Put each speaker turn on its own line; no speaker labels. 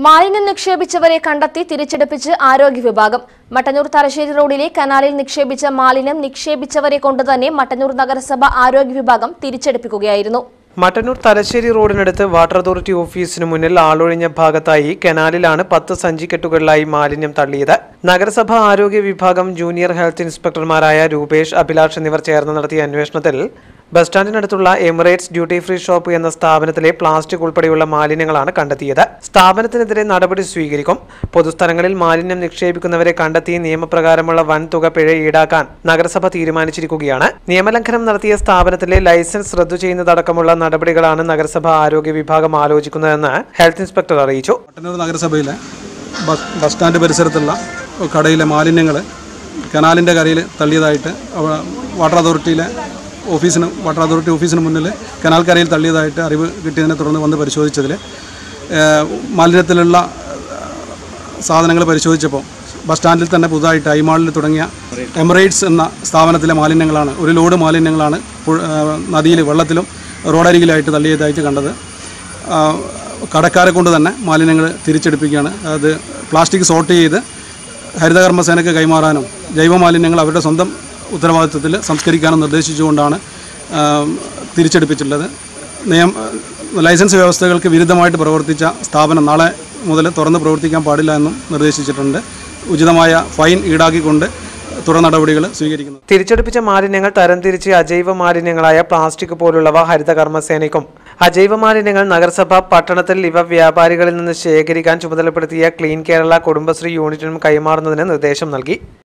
മാലിന്യം നിക്ഷേപിച്ചവരെ കണ്ടെത്തി തിരിച്ചെടുപ്പിച്ച് ആരോഗ്യ വിഭാഗം മട്ടന്നൂർ തലശ്ശേരി റോഡിലെ കനാലിൽ നിക്ഷേപിച്ച മാലിന്യം നിക്ഷേപിച്ചവരെ കൊണ്ടുതന്നെ മട്ടന്നൂർ നഗരസഭ ആരോഗ്യ വിഭാഗം തിരിച്ചെടുപ്പിക്കുകയായിരുന്നു
മട്ടന്നൂർ തലശ്ശേരി റോഡിനടുത്ത് വാട്ടർ അതോറിറ്റി ഓഫീസിന് മുന്നിൽ ആളൊഴിഞ്ഞ ഭാഗത്തായി കനാലിലാണ് പത്ത് സഞ്ചിക്കെട്ടുകളിലായി മാലിന്യം തള്ളിയത് നഗരസഭ ആരോഗ്യ വിഭാഗം ജൂനിയർ ഹെൽത്ത് ഇൻസ്പെക്ടർമാരായ രൂപേഷ് അഭിലാഷ് എന്നിവർ ചേർന്ന് നടത്തിയ അന്വേഷണത്തിൽ ബസ് സ്റ്റാൻഡിനടുത്തുള്ള എമിറേറ്റ്സ് ഡ്യൂട്ടി ഫ്രീ ഷോപ്പ് എന്ന സ്ഥാപനത്തിലെ പ്ലാസ്റ്റിക് ഉൾപ്പെടെയുള്ള മാലിന്യങ്ങളാണ് കണ്ടെത്തിയത് സ്ഥാപനത്തിനെതിരെ നടപടി സ്വീകരിക്കും പൊതുസ്ഥലങ്ങളിൽ മാലിന്യം നിക്ഷേപിക്കുന്നവരെ കണ്ടെത്തി നിയമപ്രകാരമുള്ള വൻ തുക പിഴ ഈടാക്കാൻ നഗരസഭ തീരുമാനിച്ചിരിക്കുകയാണ് നിയമലംഘനം നടത്തിയ സ്ഥാപനത്തിലെ ലൈസൻസ് റദ്ദു ചെയ്യുന്നതടക്കമുള്ള നടപടികളാണ് നഗരസഭ ആരോഗ്യ വിഭാഗം ആലോചിക്കുന്നതെന്ന് ഹെൽത്ത് ഇൻസ്പെക്ടർ അറിയിച്ചു
മട്ടന്നൂർ നഗരസഭയിലെ ബസ് ബസ് സ്റ്റാൻഡ് പരിസരത്തുള്ള കടയിലെ മാലിന്യങ്ങൾ കനാലിൻ്റെ കരയിൽ തള്ളിയതായിട്ട് അവ- വാട്ടർ അതോറിറ്റിയിലെ ഓഫീസിന് വാട്ടർ അതോറിറ്റി ഓഫീസിന് മുന്നിൽ കനാൽ കരയിൽ തള്ളിയതായിട്ട് അറിവ് കിട്ടിയതിനെ തുടർന്ന് വന്ന് പരിശോധിച്ചതിൽ ഏഹ്, മാലിന്യത്തിലുള്ള സാധനങ്ങൾ പരിശോധിച്ചപ്പോൾ ബസ് സ്റ്റാൻഡിൽ തന്നെ പുതുതായിട്ട് ഐമാളിൽ തുടങ്ങിയ എമിറേറ്റ്സ് എന്ന സ്ഥാപനത്തിലെ മാലിന്യങ്ങളാണ് ഒരു ലോഡ് മാലിന്യങ്ങളാണ് പുഴ- ഏഹ്, നദിയിൽ വെള്ളത്തിലും റോഡരികിലായിട്ട് തള്ളിയതായിട്ട് കണ്ടത് ആ, കടക്കാരെ കൊണ്ട് തന്നെ മാലിന്യങ്ങൾ തിരിച്ചെടുപ്പിക്കുകയാണ് അത് പ്ലാസ്റ്റിക് സോർട്ട് ചെയ്ത് ഹരിതകർമ്മസേനയ്ക്ക് കൈമാറാനും ജൈവ മാലിന്യങ്ങൾ അവരുടെ സ്വന്തം ഉത്തരവാദിത്വത്തിൽ സംസ്കരിക്കാനും നിർദ്ദേശിച്ചുകൊണ്ടാണ് ആ, തിരിച്ചെടുപ്പിച്ചിട്ടുള്ളത് നിയമ ലൈസൻസ് വ്യവസ്ഥകൾക്ക് വിരുദ്ധമായിട്ട് പ്രവർത്തിച്ച സ്ഥാപനം നാളെ മുതൽ തുറന്ന് പ്രവർത്തിക്കാൻ പാടില്ല എന്നും നിർദ്ദേശിച്ചിട്ടുണ്ട് ഉചിതമായ ഫൈൻ ഈടാക്കിക്കൊണ്ട് തുടർ നടപടികൾ സ്വീകരിക്കുന്നത്
തിരിച്ചെടുപ്പിച്ച മാലിന്യങ്ങൾ തരംതിരിച്ച് അജൈവ മാലിന്യങ്ങളായ പ്ലാസ്റ്റിക് പോലുള്ളവ ഹരിത കർമ്മസേനയ്ക്കും അജൈവ മാലിന്യങ്ങൾ നഗരസഭ പട്ടണത്തിൽ ഇവ വ്യാപാരികളിൽ നിന്ന് ശേഖരിക്കാൻ ചുമതലപ്പെടുത്തിയ ക്ലീൻ കേരള കുടുംബശ്രീ യൂണിറ്റിനും കൈമാറുന്നതിന് നിർദ്ദേശം നൽകി